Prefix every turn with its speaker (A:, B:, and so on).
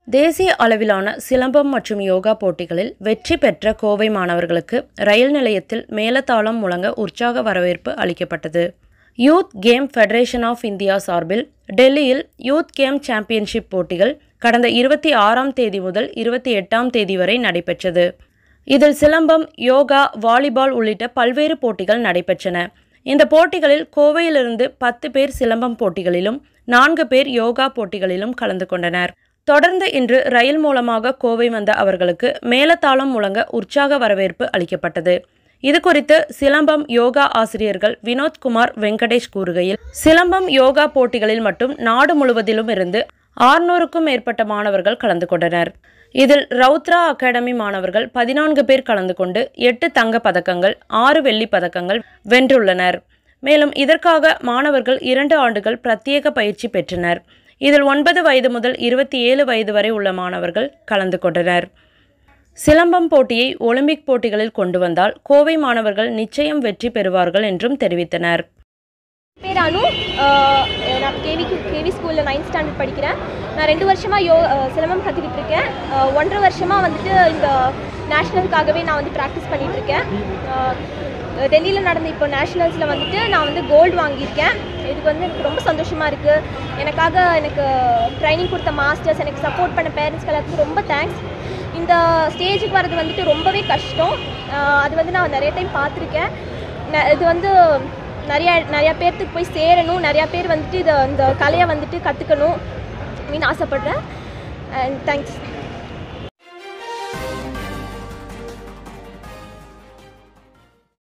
A: தேசிய அளவிலான சிலம்பம் மற்றும் யோகா போட்டிகளில் வெற்றி பெற்ற கோவை மாணவர்களுக்கு ரயில் நிலையத்தில் மேலதாளம் முழங்க உற்சாக வரவேற்பு அளிக்கப்பட்டது youth game federation of India சார்பில் டெல்லியில் யூத் கேம் சாம்பியன்ஷிப் போட்டிகள் கடந்த இருபத்தி ஆறாம் தேதி முதல் இருபத்தி எட்டாம் தேதி வரை நடைபெற்றது இதில் சிலம்பம் யோகா வாலிபால் உள்ளிட்ட பல்வேறு போட்டிகள் நடைபெற்றன இந்த போட்டிகளில் கோவையிலிருந்து பத்து பேர் சிலம்பம் போட்டிகளிலும் நான்கு பேர் யோகா போட்டிகளிலும் கலந்து கொண்டனர் தொடர்ந்து இன்று ரயில் மூலமாக கோவை வந்த அவர்களுக்கு மேலதாளம் முழங்க உற்சாக வரவேற்பு அளிக்கப்பட்டது இது குறித்து சிலம்பம் யோகா ஆசிரியர்கள் வினோத்குமார் வெங்கடேஷ் கூறுகையில் சிலம்பம் யோகா போட்டிகளில் மட்டும் நாடு முழுவதிலும் இருந்து ஆறுநூறுக்கும் மேற்பட்ட மாணவர்கள் கலந்து கொண்டனர் இதில் ரவுத்ரா அகாடமி மாணவர்கள் பதினான்கு பேர் கலந்து கொண்டு எட்டு தங்க பதக்கங்கள் ஆறு வெள்ளி பதக்கங்கள் வென்றுள்ளனர் மேலும் இதற்காக மாணவர்கள் இரண்டு ஆண்டுகள் பிரத்யேக பயிற்சி பெற்றனர் இதில் ஒன்பது வயது முதல் இருபத்தி ஏழு வயது வரை உள்ள மாணவர்கள் கலந்து கொண்டனர் சிலம்பம் போட்டியை ஒலிம்பிக் போட்டிகளில் கொண்டு வந்தால் கோவை மாணவர்கள் நிச்சயம் வெற்றி பெறுவார்கள் என்றும் தெரிவித்தனர்
B: பேர் அனு அஹ் நான் கேவி கேவி ஸ்கூலில் நைன்த் ஸ்டாண்டர்ட் படிக்கிறேன் நான் ரெண்டு வருஷமாக யோ அஹ் சிலம்பம் கற்றுக்கிட்டு இருக்கேன் அஹ் ஒன்றரை வருஷமாக வந்துட்டு இந்த நேஷ்னலுக்காகவே நான் வந்து ப்ராக்டிஸ் பண்ணிகிட்டு இருக்கேன் டெல்லியில் நடந்த இப்போ நேஷ்னல்ஸில் வந்துட்டு நான் வந்து கோல்டு வாங்கியிருக்கேன் இதுக்கு வந்து எனக்கு ரொம்ப சந்தோஷமாக இருக்குது எனக்காக எனக்கு ட்ரைனிங் கொடுத்த மாஸ்டர்ஸ் எனக்கு சப்போர்ட் பண்ண பேரண்ட்ஸ்க்கு எல்லாத்துக்கும் ரொம்ப தேங்க்ஸ் இந்த ஸ்டேஜுக்கு வர்றது வந்துட்டு ரொம்பவே கஷ்டம் அஹ் அது வந்து நான் நிறைய டைம் பார்த்துருக்கேன் ந- இது வந்து நிறையா நிறையா பேர்த்துக்கு போய் சேரணும் நிறையா பேர் வந்துட்டு இதை இந்த கலையை வந்துட்டு கற்றுக்கணும் அப்படின்னு ஆசைப்பட்றேன் அண்ட் தேங்க்ஸ்